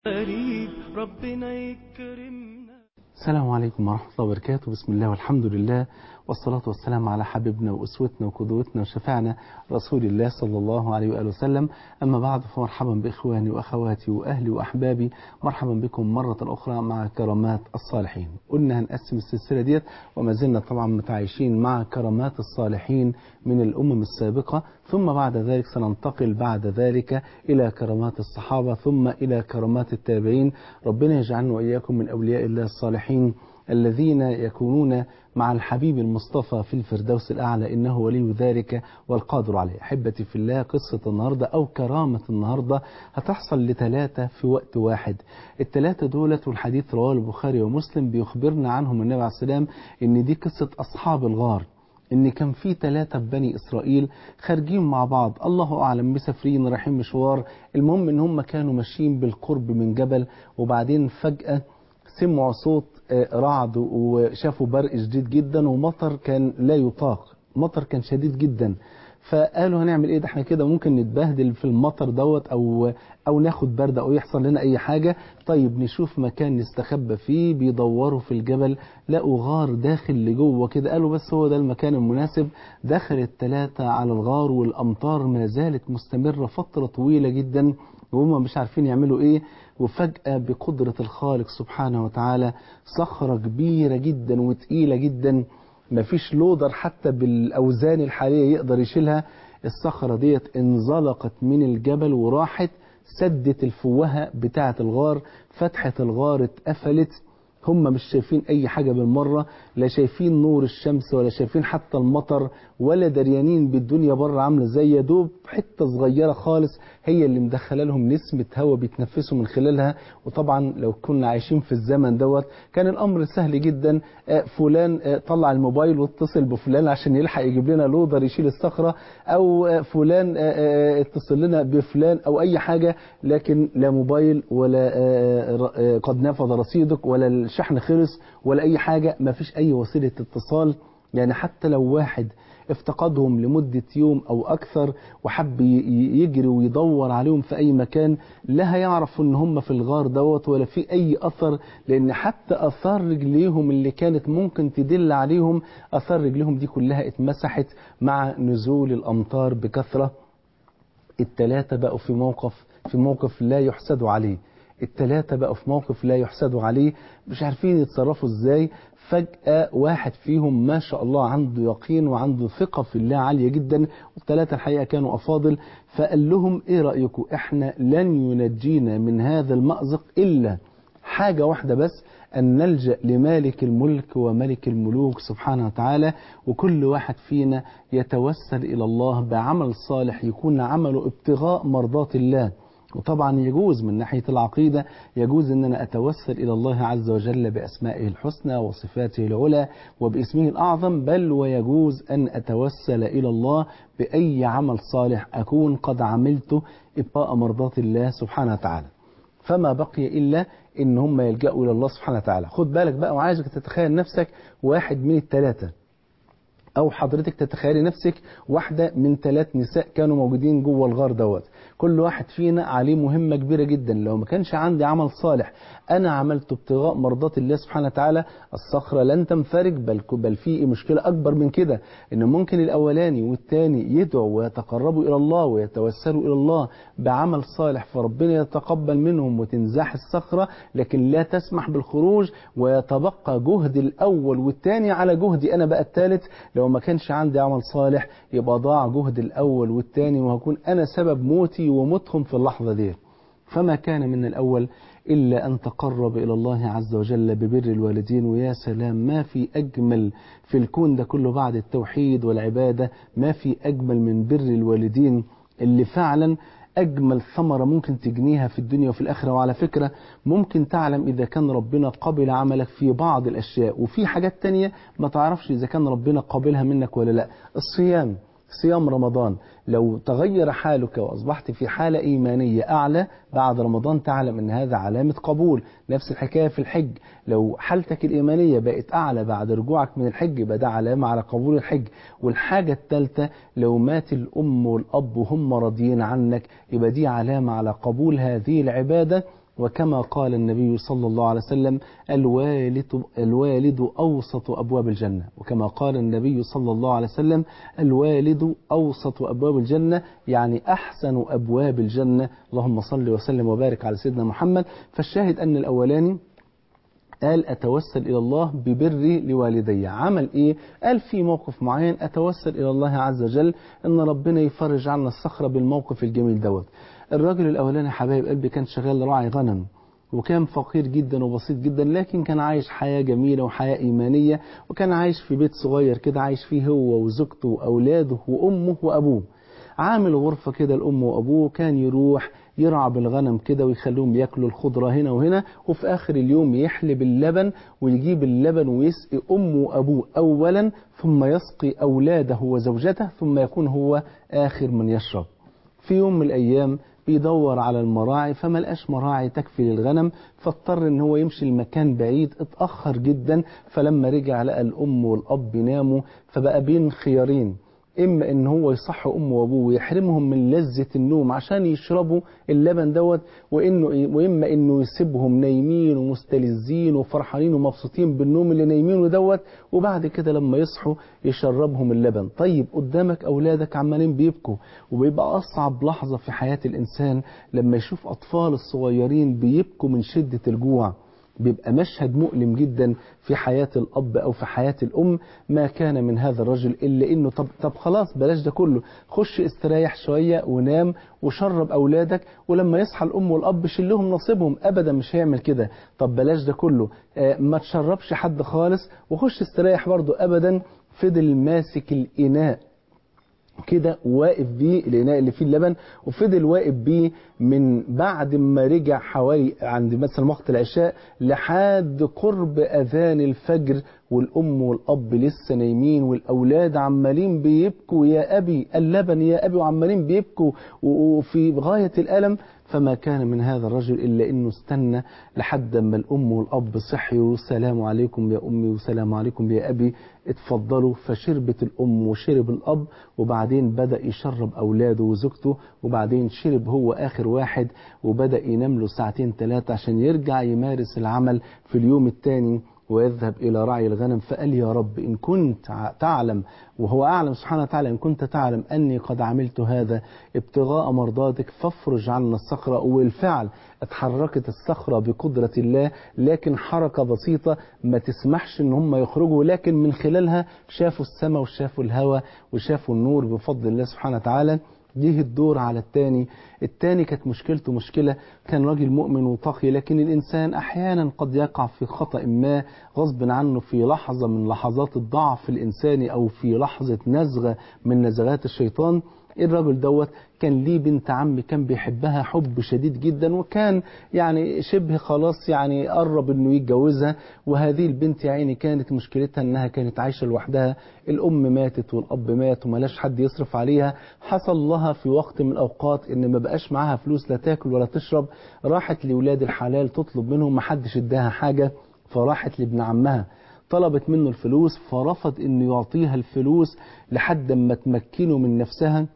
قريب ربنا يكرمنا السلام عليكم ورحمة الله وبركاته بسم الله والحمد لله والصلاة والسلام على حبيبنا وأسوتنا وقدوتنا وشفعنا رسول الله صلى الله عليه وآله وسلم أما بعد فمرحبا بإخواني وأخواتي وأهلي وأحبابي مرحبا بكم مرة أخرى مع كرامات الصالحين قلنا هنقسم السلسلة ديت وما زلنا طبعا متعايشين مع كرامات الصالحين من الأمم السابقة ثم بعد ذلك سننتقل بعد ذلك إلى كرامات الصحابة ثم إلى كرامات التابعين ربنا يجعلنا وإياكم من أولياء الله الصالحين الذين يكونون مع الحبيب المصطفى في الفردوس الأعلى إنه ولي ذلك والقادر عليه أحبتي في الله قصة النهاردة أو كرامة النهاردة هتحصل لثلاثة في وقت واحد الثلاثة دولت والحديث رواه البخاري ومسلم بيخبرنا عنهم النبي عليه السلام إن دي قصة أصحاب الغار ان كان في ثلاثة في بني اسرائيل خارجين مع بعض الله اعلم مسافرين رايحين مشوار المهم ان هم كانوا ماشيين بالقرب من جبل وبعدين فجأة سمعوا صوت رعد وشافوا برق شديد جدا ومطر كان لا يطاق مطر كان شديد جدا فقالوا هنعمل ايه ده احنا كده ممكن نتبهدل في المطر دوت او او ناخد برد او يحصل لنا اي حاجة طيب نشوف مكان نستخبى فيه بيدوروا في الجبل لقوا غار داخل لجوه كده قالوا بس هو ده المكان المناسب دخل الثلاثة على الغار والامطار ما زالت مستمرة فترة طويلة جدا وهم مش عارفين يعملوا ايه وفجأة بقدرة الخالق سبحانه وتعالى صخرة كبيرة جدا وتقيلة جدا مفيش لودر حتى بالأوزان الحالية يقدر يشيلها الصخرة ديت انزلقت من الجبل وراحت سدت الفوهة بتاعة الغار فتحة الغار اتقفلت هم مش شايفين اي حاجة بالمرة لا شايفين نور الشمس ولا شايفين حتى المطر ولا دريانين بالدنيا بره عاملة زي يا دوب حتة صغيرة خالص هي اللي مدخله لهم نسمة هواء بيتنفسوا من خلالها وطبعا لو كنا عايشين في الزمن دوت كان الامر سهل جدا فلان طلع الموبايل واتصل بفلان عشان يلحق يجيب لنا لودر يشيل الصخرة او فلان اتصل لنا بفلان او اي حاجة لكن لا موبايل ولا قد نفذ رصيدك ولا الشحن خلص ولا اي حاجة ما فيش اي وسيلة اتصال يعني حتى لو واحد افتقدهم لمدة يوم أو أكثر وحب يجري ويدور عليهم في أي مكان لا هيعرفوا إن هم في الغار دوت ولا في أي أثر لأن حتى أثار رجليهم اللي كانت ممكن تدل عليهم أثار رجليهم دي كلها اتمسحت مع نزول الأمطار بكثرة التلاتة بقوا في موقف في موقف لا يحسد عليه التلاتة بقوا في موقف لا يحسد عليه مش عارفين يتصرفوا ازاي فجأة واحد فيهم ما شاء الله عنده يقين وعنده ثقة في الله عالية جدا والثلاثة الحقيقة كانوا أفاضل فقال لهم إيه رأيكم إحنا لن ينجينا من هذا المأزق إلا حاجة واحدة بس أن نلجأ لمالك الملك وملك الملوك سبحانه وتعالى وكل واحد فينا يتوسل إلى الله بعمل صالح يكون عمله ابتغاء مرضات الله وطبعا يجوز من ناحية العقيدة يجوز أن أنا أتوسل إلى الله عز وجل بأسمائه الحسنى وصفاته العلى وباسمه الأعظم بل ويجوز أن أتوسل إلى الله بأي عمل صالح أكون قد عملته إبقاء مرضات الله سبحانه وتعالى فما بقي إلا إن هم يلجأوا إلى الله سبحانه وتعالى خد بالك بقى وعايزك تتخيل نفسك واحد من الثلاثة أو حضرتك تتخيلي نفسك واحدة من ثلاث نساء كانوا موجودين جوه الغار دوت كل واحد فينا عليه مهمة كبيرة جدا لو ما كانش عندي عمل صالح أنا عملته ابتغاء مرضات الله سبحانه وتعالى الصخرة لن تنفرج بل, بل في مشكلة أكبر من كده إن ممكن الأولاني والتاني يدعوا ويتقربوا إلى الله ويتوسلوا إلى الله بعمل صالح فربنا يتقبل منهم وتنزاح الصخرة لكن لا تسمح بالخروج ويتبقى جهد الأول والتاني على جهدي أنا بقى الثالث لو ما كانش عندي عمل صالح يبقى ضاع جهد الأول والتاني وهكون أنا سبب موتي وموتهم في اللحظة دي فما كان من الأول إلا أن تقرب إلى الله عز وجل ببر الوالدين ويا سلام ما في أجمل في الكون ده كله بعد التوحيد والعبادة ما في أجمل من بر الوالدين اللي فعلا أجمل ثمرة ممكن تجنيها في الدنيا وفي الآخرة وعلى فكرة ممكن تعلم إذا كان ربنا قبل عملك في بعض الأشياء وفي حاجات تانية ما تعرفش إذا كان ربنا قابلها منك ولا لا الصيام صيام رمضان لو تغير حالك وأصبحت في حالة إيمانية أعلى بعد رمضان تعلم أن هذا علامة قبول نفس الحكاية في الحج لو حالتك الإيمانية بقت أعلى بعد رجوعك من الحج يبقى ده علامة على قبول الحج والحاجة الثالثة لو مات الأم والأب وهم راضيين عنك يبقى دي علامة على قبول هذه العبادة وكما قال النبي صلى الله عليه وسلم الوالد, الوالد أوسط أبواب الجنة وكما قال النبي صلى الله عليه وسلم الوالد أوسط أبواب الجنة يعني أحسن أبواب الجنة اللهم صل وسلم وبارك على سيدنا محمد فالشاهد أن الأولاني قال أتوسل إلى الله ببري لوالدي عمل إيه؟ قال في موقف معين أتوسل إلى الله عز وجل أن ربنا يفرج عنا الصخرة بالموقف الجميل دوت الراجل الأولاني حبايب قلبي كان شغال راعي غنم وكان فقير جدا وبسيط جدا لكن كان عايش حياة جميلة وحياة إيمانية وكان عايش في بيت صغير كده عايش فيه هو وزوجته وأولاده وأمه وأبوه عامل غرفة كده لأمه وأبوه كان يروح يرعى بالغنم كده ويخليهم ياكلوا الخضرة هنا وهنا وفي آخر اليوم يحلب اللبن ويجيب اللبن ويسقي أمه وأبوه أولا ثم يسقي أولاده وزوجته ثم يكون هو آخر من يشرب في يوم من الأيام بيدور على المراعي فما لقاش مراعي تكفي للغنم فاضطر ان هو يمشي المكان بعيد اتأخر جدا فلما رجع لقى الأم والأب ناموا فبقى بين خيارين إما إن هو يصح أمه وأبوه ويحرمهم من لذة النوم عشان يشربوا اللبن دوت وإنه وإما إنه يسيبهم نايمين ومستلذين وفرحانين ومبسوطين بالنوم اللي نايمينه دوت وبعد كده لما يصحوا يشربهم اللبن طيب قدامك أولادك عمالين بيبكوا وبيبقى أصعب لحظة في حياة الإنسان لما يشوف أطفال الصغيرين بيبكوا من شدة الجوع بيبقى مشهد مؤلم جدا في حياة الأب أو في حياة الأم ما كان من هذا الرجل إلا إنه طب, طب خلاص بلاش ده كله خش استريح شوية ونام وشرب أولادك ولما يصحى الأم والأب شلهم نصيبهم أبدا مش هيعمل كده طب بلاش ده كله آه ما تشربش حد خالص وخش استريح برضه أبدا فضل ماسك الإناء كده واقف بيه الإناء اللي فيه اللبن وفضل واقف بيه من بعد ما رجع حوالي عند مثلا وقت العشاء لحد قرب أذان الفجر والأم والأب لسه نايمين والأولاد عمالين بيبكوا يا أبي اللبن يا أبي وعمالين بيبكوا وفي غاية الألم فما كان من هذا الرجل إلا أنه استنى لحد ما الأم والأب صحيوا سلام عليكم يا أمي وسلام عليكم يا أبي اتفضلوا فشربت الأم وشرب الأب وبعدين بدأ يشرب أولاده وزوجته وبعدين شرب هو آخر واحد وبدأ ينام له ساعتين ثلاثة عشان يرجع يمارس العمل في اليوم الثاني ويذهب إلى رعي الغنم فقال يا رب إن كنت تعلم وهو أعلم سبحانه وتعالى إن كنت تعلم أني قد عملت هذا ابتغاء مرضاتك فافرج عنا الصخرة وبالفعل اتحركت الصخرة بقدرة الله لكن حركة بسيطة ما تسمحش ان هم يخرجوا لكن من خلالها شافوا السماء وشافوا الهواء وشافوا النور بفضل الله سبحانه وتعالى جه الدور على التاني التاني كانت مشكلته مشكلة كان راجل مؤمن وتقي لكن الإنسان أحيانا قد يقع في خطأ ما غصب عنه في لحظة من لحظات الضعف الإنساني أو في لحظة نزغة من نزغات الشيطان الراجل دوت كان ليه بنت عم كان بيحبها حب شديد جدا وكان يعني شبه خلاص يعني قرب انه يتجوزها وهذه البنت يا عيني كانت مشكلتها انها كانت عايشة لوحدها الام ماتت والاب مات وملاش حد يصرف عليها حصل لها في وقت من الاوقات ان ما بقاش معاها فلوس لا تاكل ولا تشرب راحت لولاد الحلال تطلب منهم ما حدش اداها حاجة فراحت لابن عمها طلبت منه الفلوس فرفض انه يعطيها الفلوس لحد ما تمكنه من نفسها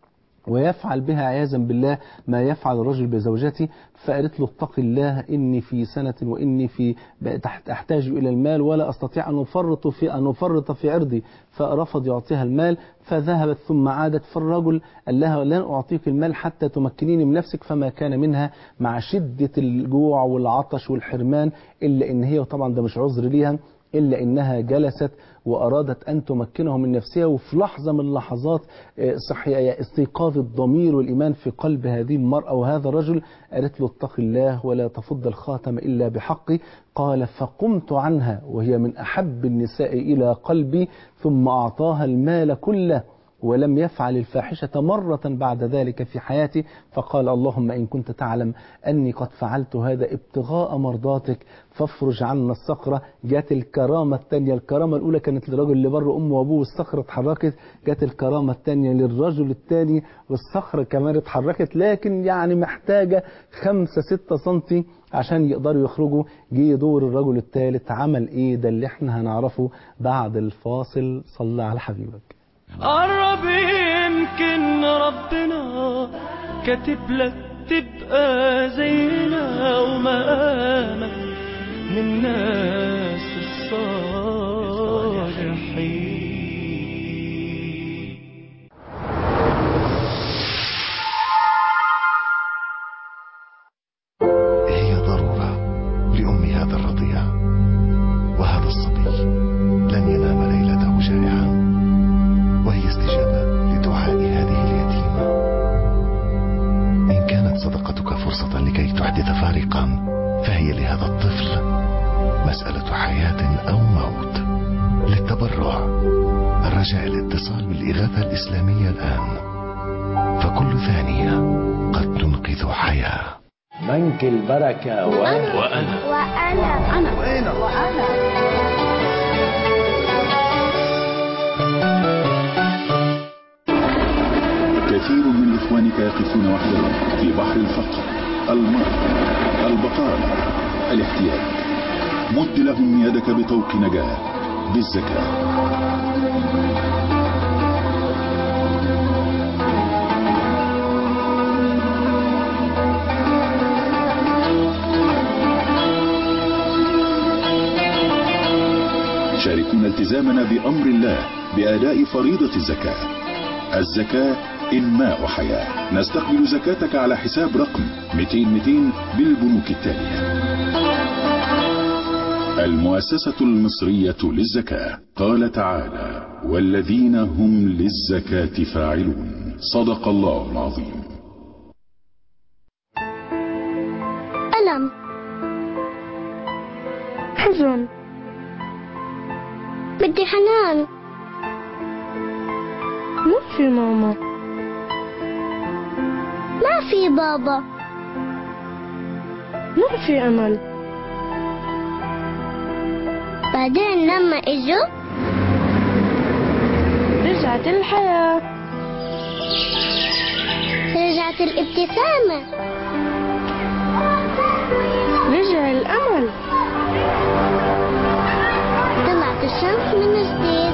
ويفعل بها عياذا بالله ما يفعل الرجل بزوجته فقالت له اتق الله إني في سنة وإني في أحتاج إلى المال ولا أستطيع أن أفرط في أن أفرط في عرضي فرفض يعطيها المال فذهبت ثم عادت فالرجل قال لها لن أعطيك المال حتى تمكنيني من نفسك فما كان منها مع شدة الجوع والعطش والحرمان إلا إن هي وطبعا ده مش عذر ليها إلا إنها جلست وأرادت أن تمكنه من نفسها وفي لحظة من لحظات صحية استيقاظ الضمير والإيمان في قلب هذه المرأة وهذا الرجل قالت له اتق الله ولا تفض الخاتم إلا بحقي قال فقمت عنها وهي من أحب النساء إلى قلبي ثم أعطاها المال كله ولم يفعل الفاحشة مرة بعد ذلك في حياتي فقال اللهم إن كنت تعلم أني قد فعلت هذا ابتغاء مرضاتك فافرج عنا الصخرة جات الكرامة الثانية الكرامة الأولى كانت للرجل اللي بره أمه وأبوه والصخرة اتحركت جات الكرامة الثانية للرجل الثاني والصخرة كمان اتحركت لكن يعني محتاجة خمسة ستة سنتي عشان يقدروا يخرجوا جه دور الرجل الثالث عمل ايه ده اللي احنا هنعرفه بعد الفاصل صلى على حبيبك قرب يمكن ربنا كاتب لك تبقى زينا ومقامك من ناس الصالحين هي ضرورة لأم هذا الرضيع وهذا الصبي لن ينام ليلته جائعا وهي استجابة لدعاء هذه اليتيمة إن كانت صدقتك فرصة لكي تحدث فارقا فهي لهذا الطفل مسألة حياة أو موت للتبرع الرجاء الاتصال بالإغاثة الإسلامية الآن فكل ثانية قد تنقذ حياه بنك البركة و... وأنا وأنا أنا وأنا وأنا كثير من إخوانك يقفون وحدهم في بحر الفقر المرض البقاء الاحتياج مد لهم يدك بطوق نجاة بالزكاة شاركونا التزامنا بأمر الله بأداء فريضة الزكاة الزكاة إنماء حياة نستقبل زكاتك على حساب رقم 200 200 بالبنوك التالية المؤسسة المصرية للزكاة قال تعالى والذين هم للزكاة فاعلون صدق الله العظيم ألم حزن بدي حنان مو في ماما ما في بابا مو في أمل بعدين لما اجوا رجعت الحياة رجعت الابتسامة رجع الأمل طلعت الشمس من جديد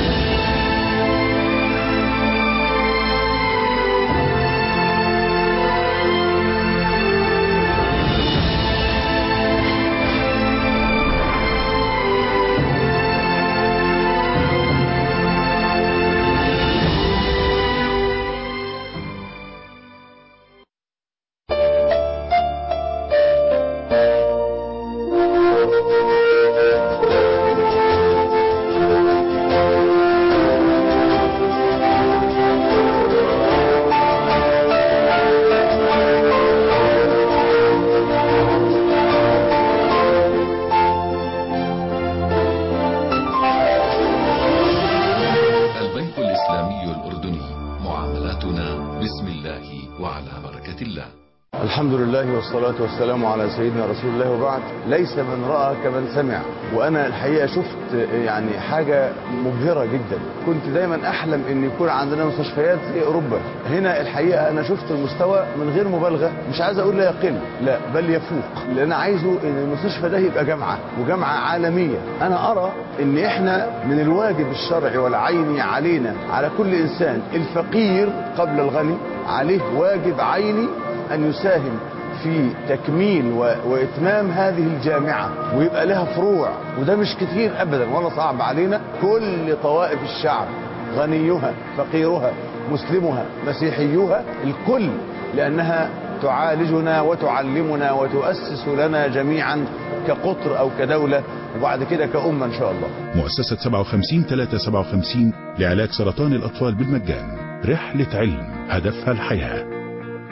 البيت الإسلامي الأردني معاملاتنا بسم الله وعلى بركة الله الحمد لله والصلاة والسلام على سيدنا رسول الله وبعد ليس من رأى كمن سمع وأنا الحقيقة شفت يعني حاجة مبهرة جدا كنت دايما أحلم أن يكون عندنا مستشفيات زي أوروبا هنا الحقيقة أنا شفت المستوى من غير مبالغة مش عايز أقول لا يقل لا بل يفوق اللي أنا عايزه أن المستشفى ده يبقى جامعة وجامعة عالمية أنا أرى أن إحنا من الواجب الشرعي والعيني علينا على كل إنسان الفقير قبل الغني عليه واجب عيني أن يساهم في تكميل و... وإتمام هذه الجامعة ويبقى لها فروع وده مش كتير أبدا ولا صعب علينا كل طوائف الشعب غنيها فقيرها مسلمها مسيحيها الكل لأنها تعالجنا وتعلمنا وتؤسس لنا جميعا كقطر أو كدولة وبعد كده كأمة إن شاء الله مؤسسة 57 357 لعلاج سرطان الأطفال بالمجان رحلة علم هدفها الحياة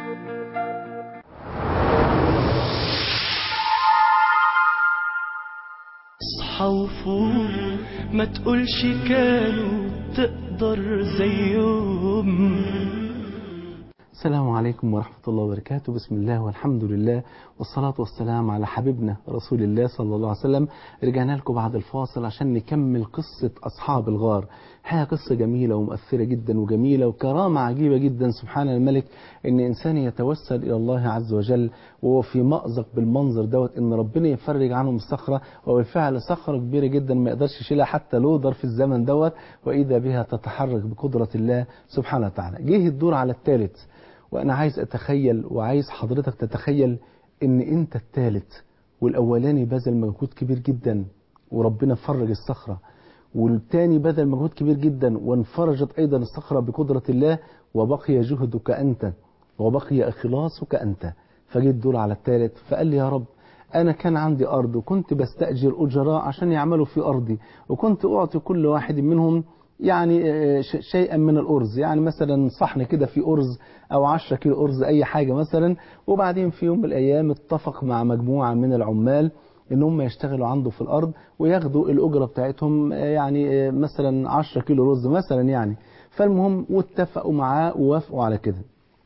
اصحى وفوق ما تقولش كانوا تقدر زيهم السلام عليكم ورحمة الله وبركاته بسم الله والحمد لله والصلاة والسلام على حبيبنا رسول الله صلى الله عليه وسلم رجعنا لكم بعد الفاصل عشان نكمل قصة أصحاب الغار حقيقة قصة جميلة ومؤثرة جدا وجميلة وكرامة عجيبة جدا سبحان الملك إن إنسان يتوسل إلى الله عز وجل وهو في مأزق بالمنظر دوت إن ربنا يفرج عنهم الصخرة وبالفعل صخرة كبيرة جدا ما يقدرش يشيلها حتى لودر في الزمن دوت وإذا بها تتحرك بقدرة الله سبحانه وتعالى جه الدور على الثالث وأنا عايز أتخيل وعايز حضرتك تتخيل إن أنت الثالث والأولاني بذل مجهود كبير جدا وربنا فرج الصخرة والتاني بذل مجهود كبير جدا وانفرجت أيضا الصخرة بقدرة الله وبقي جهدك أنت وبقي إخلاصك أنت فجيت دول على الثالث فقال لي يا رب أنا كان عندي أرض وكنت بستأجر أجراء عشان يعملوا في أرضي وكنت أعطي كل واحد منهم يعني شيئا من الأرز يعني مثلا صحن كده في أرز أو 10 كيلو أرز أي حاجة مثلا وبعدين في يوم من الأيام اتفق مع مجموعة من العمال ان هم يشتغلوا عنده في الارض وياخدوا الاجره بتاعتهم يعني مثلا 10 كيلو رز مثلا يعني فالمهم واتفقوا معاه ووافقوا على كده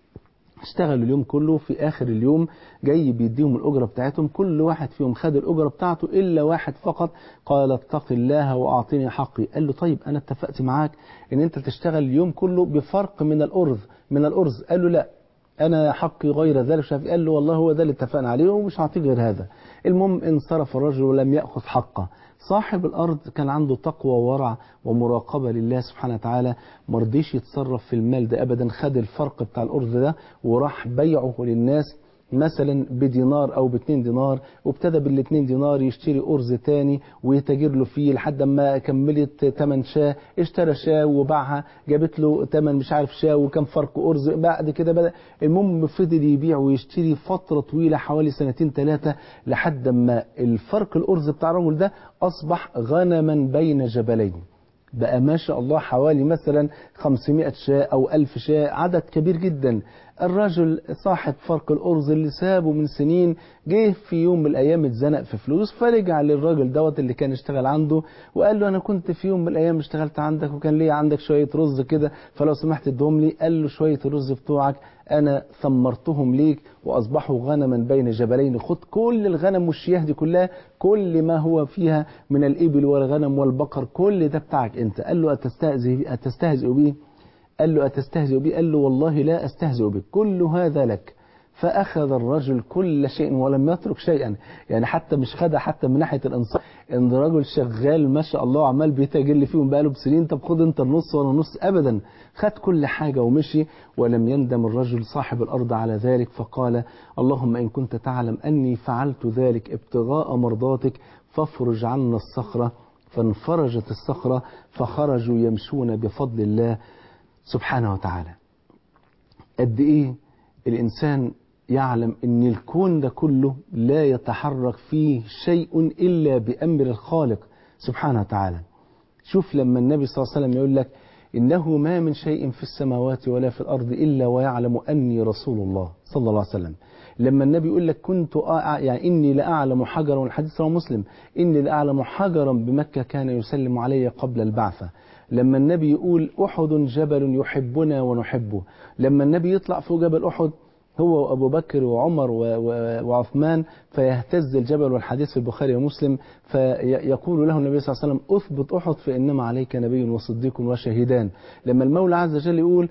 اشتغلوا اليوم كله في اخر اليوم جاي بيديهم الاجره بتاعتهم كل واحد فيهم خد الاجره بتاعته الا واحد فقط قال اتق الله واعطني حقي قال له طيب انا اتفقت معاك ان انت تشتغل اليوم كله بفرق من الارز من الارز قال له لا انا حقي غير ذلك شافي قال له والله هو ده اللي اتفقنا عليه ومش هعطيك غير هذا المهم انصرف الرجل ولم ياخذ حقه صاحب الارض كان عنده تقوى وورع ومراقبه لله سبحانه وتعالى ما رضيش يتصرف في المال ده ابدا خد الفرق بتاع الارز ده وراح بيعه للناس مثلا بدينار او باتنين دينار وابتدى بالاتنين دينار يشتري ارز تاني ويتاجر له فيه لحد ما كملت تمن شاه اشترى شاه وباعها جابت له تمن مش عارف شاه وكان فرق ارز بعد كده بدا المهم فضل يبيع ويشتري فتره طويله حوالي سنتين ثلاثه لحد ما الفرق الارز بتاع الرجل ده اصبح غنما بين جبلين بقى ما شاء الله حوالي مثلا 500 شاة أو 1000 شاة عدد كبير جدا الرجل صاحب فرق الأرز اللي سابه من سنين جه في يوم من الأيام اتزنق في فلوس فرجع للراجل دوت اللي كان اشتغل عنده وقال له أنا كنت في يوم من الأيام اشتغلت عندك وكان ليا عندك شوية رز كده فلو سمحت ادهم لي قال له شوية الرز بتوعك أنا ثمرتهم ليك وأصبحوا غنما بين جبلين خد كل الغنم والشياه دي كلها كل ما هو فيها من الإبل والغنم والبقر كل ده بتاعك أنت قال له أتستهزئ أتستهزئ بيه قال له أتستهزئ بي قال له والله لا أستهزئ بك كل هذا لك فأخذ الرجل كل شيء ولم يترك شيئا يعني حتى مش خدها حتى من ناحية الإنصاف إن الرجل شغال ما شاء الله عمال بيتاجر فيهم بقاله بسنين طب خد أنت النص وأنا نص أبدا خد كل حاجة ومشي ولم يندم الرجل صاحب الأرض على ذلك فقال اللهم إن كنت تعلم أني فعلت ذلك ابتغاء مرضاتك فافرج عنا الصخرة فانفرجت الصخرة فخرجوا يمشون بفضل الله سبحانه وتعالى قد ايه الانسان يعلم ان الكون ده كله لا يتحرك فيه شيء الا بامر الخالق سبحانه وتعالى شوف لما النبي صلى الله عليه وسلم يقول لك انه ما من شيء في السماوات ولا في الارض الا ويعلم اني رسول الله صلى الله عليه وسلم لما النبي يقول لك كنت أع... يعني اني لاعلم حجرا والحديث رواه مسلم اني لاعلم حجرا بمكه كان يسلم علي قبل البعثه لما النبي يقول أحد جبل يحبنا ونحبه لما النبي يطلع فوق جبل أحد هو وأبو بكر وعمر وعثمان فيهتز الجبل والحديث في البخاري ومسلم فيقول له النبي صلى الله عليه وسلم أثبت أحد فإنما عليك نبي وصديق وشهيدان لما المولى عز وجل يقول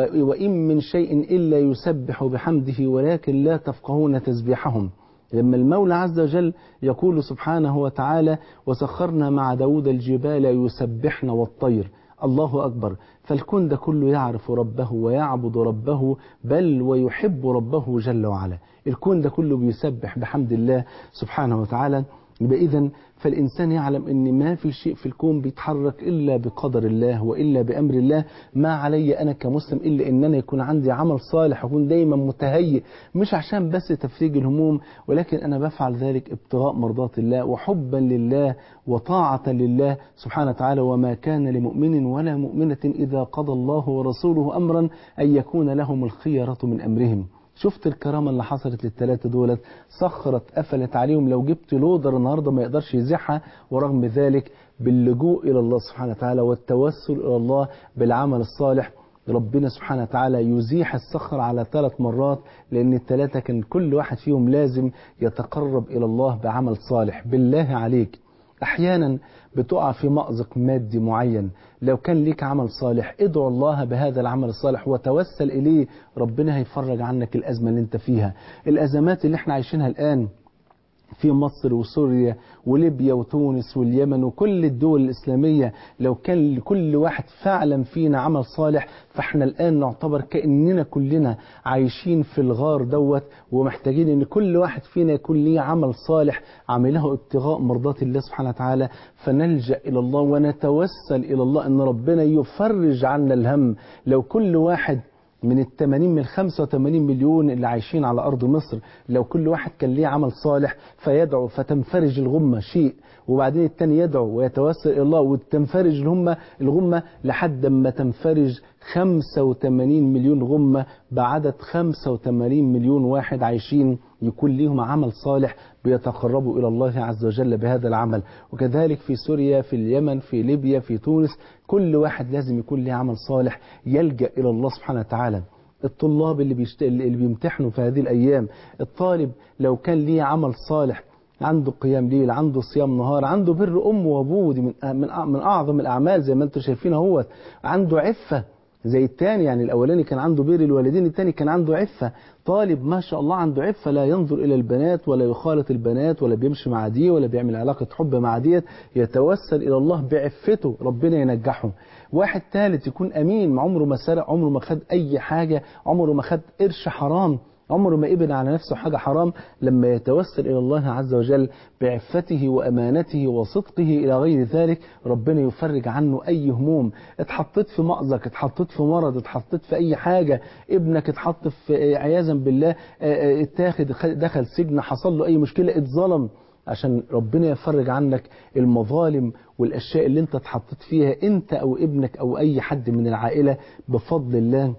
وإن من شيء إلا يسبح بحمده ولكن لا تفقهون تسبيحهم لما المولى عز وجل يقول سبحانه وتعالى وسخرنا مع داود الجبال يسبحن والطير الله أكبر فالكون ده كله يعرف ربه ويعبد ربه بل ويحب ربه جل وعلا الكون ده كله بيسبح بحمد الله سبحانه وتعالى يبقى إذا فالإنسان يعلم أن ما في شيء في الكون بيتحرك إلا بقدر الله وإلا بأمر الله ما علي أنا كمسلم إلا أن أنا يكون عندي عمل صالح أكون دايما متهيئ مش عشان بس تفريج الهموم ولكن أنا بفعل ذلك ابتغاء مرضات الله وحبا لله وطاعة لله سبحانه وتعالى وما كان لمؤمن ولا مؤمنة إذا قضى الله ورسوله أمرا أن يكون لهم الخيرة من أمرهم شفت الكرامة اللي حصلت للثلاثة دولت صخرت قفلت عليهم لو جبت لودر النهاردة ما يقدرش يزيحها ورغم ذلك باللجوء إلى الله سبحانه وتعالى والتوسل إلى الله بالعمل الصالح ربنا سبحانه وتعالى يزيح الصخر على ثلاث مرات لأن الثلاثة كان كل واحد فيهم لازم يتقرب إلى الله بعمل صالح بالله عليك أحيانا بتقع في مأزق مادي معين لو كان ليك عمل صالح ادعو الله بهذا العمل الصالح وتوسل إليه ربنا هيفرج عنك الأزمة اللي انت فيها الأزمات اللي احنا عايشينها الآن في مصر وسوريا وليبيا وتونس واليمن وكل الدول الإسلامية لو كان لكل واحد فعلا فينا عمل صالح فاحنا الآن نعتبر كأننا كلنا عايشين في الغار دوت ومحتاجين ان كل واحد فينا يكون ليه عمل صالح عمله ابتغاء مرضات الله سبحانه وتعالى فنلجأ إلى الله ونتوسل إلى الله ان ربنا يفرج عنا الهم لو كل واحد من ال 80 من 85 مليون اللي عايشين على أرض مصر لو كل واحد كان ليه عمل صالح فيدعو فتنفرج الغمة شيء وبعدين التاني يدعو ويتوسل إلى الله وتنفرج الهمة الغمة لحد ما تنفرج 85 مليون غمة بعدد 85 مليون واحد عايشين يكون ليهم عمل صالح بيتقربوا إلى الله عز وجل بهذا العمل وكذلك في سوريا في اليمن في ليبيا في تونس كل واحد لازم يكون له عمل صالح يلجأ إلى الله سبحانه وتعالى الطلاب اللي, بيشت... اللي بيمتحنوا في هذه الأيام الطالب لو كان ليه عمل صالح عنده قيام ليل عنده صيام نهار عنده بر أمه وأبوه دي من, من, من أعظم الأعمال زي ما أنتم شايفين اهوت عنده عفة زي الثاني يعني الأولاني كان عنده بر الوالدين الثاني كان عنده عفة طالب ما شاء الله عنده عفة لا ينظر إلى البنات ولا يخالط البنات ولا بيمشي مع دي ولا بيعمل علاقة حب مع ديت يتوسل إلى الله بعفته ربنا ينجحه واحد ثالث يكون أمين عمره ما سرق عمره ما خد أي حاجة عمره ما خد قرش حرام عمره ما ابن على نفسه حاجة حرام لما يتوسل إلى الله عز وجل بعفته وأمانته وصدقه إلى غير ذلك ربنا يفرج عنه أي هموم اتحطيت في مأزق اتحطيت في مرض اتحطيت في أي حاجة ابنك اتحط في عياذا بالله اتاخد دخل سجن حصل له أي مشكلة اتظلم عشان ربنا يفرج عنك المظالم والأشياء اللي انت اتحطيت فيها انت أو ابنك أو أي حد من العائلة بفضل الله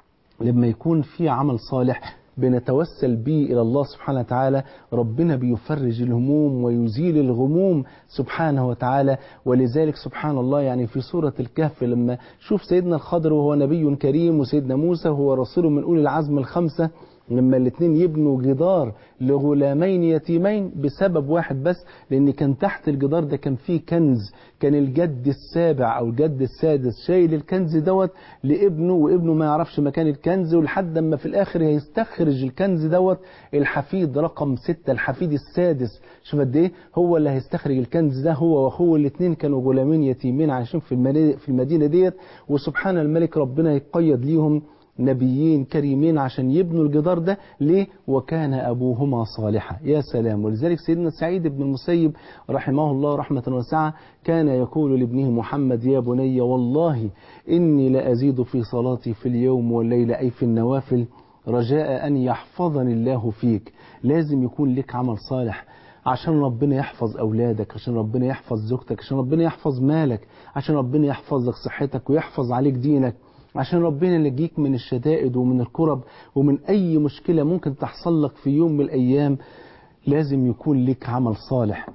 لما يكون في عمل صالح بنتوسل به إلى الله سبحانه وتعالى ربنا بيفرج الهموم ويزيل الغموم سبحانه وتعالى ولذلك سبحان الله يعني في سورة الكهف لما شوف سيدنا الخضر وهو نبي كريم وسيدنا موسى هو رسول من أولي العزم الخمسة لما الاثنين يبنوا جدار لغلامين يتيمين بسبب واحد بس لان كان تحت الجدار ده كان فيه كنز كان الجد السابع او الجد السادس شايل الكنز دوت لابنه وابنه ما يعرفش مكان الكنز ولحد ما في الاخر هيستخرج الكنز دوت الحفيد رقم ستة الحفيد السادس شوف قد ايه هو اللي هيستخرج الكنز ده هو واخوه الاثنين كانوا غلامين يتيمين عايشين في في المدينه ديت وسبحان الملك ربنا يقيد ليهم نبيين كريمين عشان يبنوا الجدار ده ليه وكان أبوهما صالحا يا سلام ولذلك سيدنا سعيد بن المسيب رحمه الله رحمة واسعة كان يقول لابنه محمد يا بني والله إني لأزيد في صلاتي في اليوم والليل أي في النوافل رجاء أن يحفظني الله فيك لازم يكون لك عمل صالح عشان ربنا يحفظ أولادك عشان ربنا يحفظ زوجتك عشان ربنا يحفظ مالك عشان ربنا يحفظ لك صحتك ويحفظ عليك دينك عشان ربنا ينجيك من الشدائد ومن الكرب ومن أي مشكلة ممكن تحصل لك في يوم من الأيام لازم يكون لك عمل صالح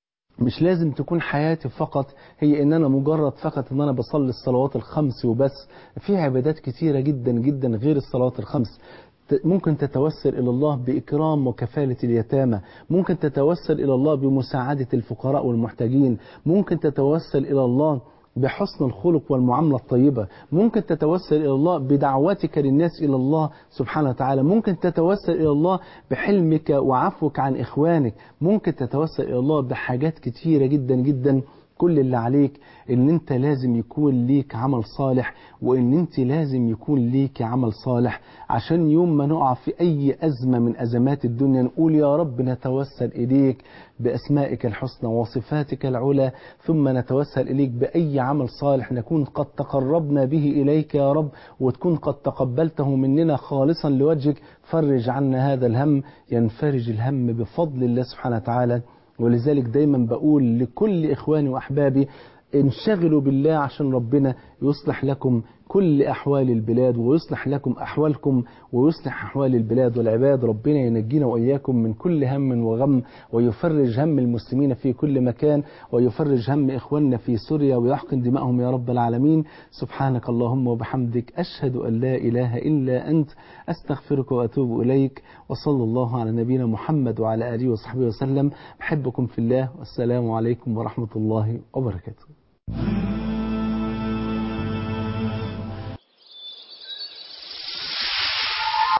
مش لازم تكون حياتي فقط هي ان انا مجرد فقط ان انا بصلي الصلوات الخمس وبس في عبادات كتيرة جدا جدا غير الصلوات الخمس ممكن تتوسل إلى الله بإكرام وكفالة اليتامى ممكن تتوسل إلى الله بمساعدة الفقراء والمحتاجين ممكن تتوسل إلى الله بحسن الخلق والمعاملة الطيبة ممكن تتوسل إلى الله بدعوتك للناس إلى الله سبحانه وتعالى ممكن تتوسل إلى الله بحلمك وعفوك عن إخوانك ممكن تتوسل إلى الله بحاجات كتيرة جدا جدا كل اللي عليك ان انت لازم يكون ليك عمل صالح وان انت لازم يكون ليك عمل صالح عشان يوم ما نقع في اي ازمة من ازمات الدنيا نقول يا رب نتوسل اليك باسمائك الحسنى وصفاتك العلى ثم نتوسل اليك باي عمل صالح نكون قد تقربنا به اليك يا رب وتكون قد تقبلته مننا خالصا لوجهك فرج عنا هذا الهم ينفرج الهم بفضل الله سبحانه وتعالى ولذلك دايما بقول لكل إخواني وأحبابي انشغلوا بالله عشان ربنا يصلح لكم كل أحوال البلاد ويصلح لكم أحوالكم ويصلح أحوال البلاد والعباد ربنا ينجينا وإياكم من كل هم وغم ويفرج هم المسلمين في كل مكان ويفرج هم إخواننا في سوريا ويحقن دماءهم يا رب العالمين سبحانك اللهم وبحمدك أشهد أن لا إله إلا أنت أستغفرك وأتوب إليك وصلى الله على نبينا محمد وعلى آله وصحبه وسلم أحبكم في الله والسلام عليكم ورحمة الله وبركاته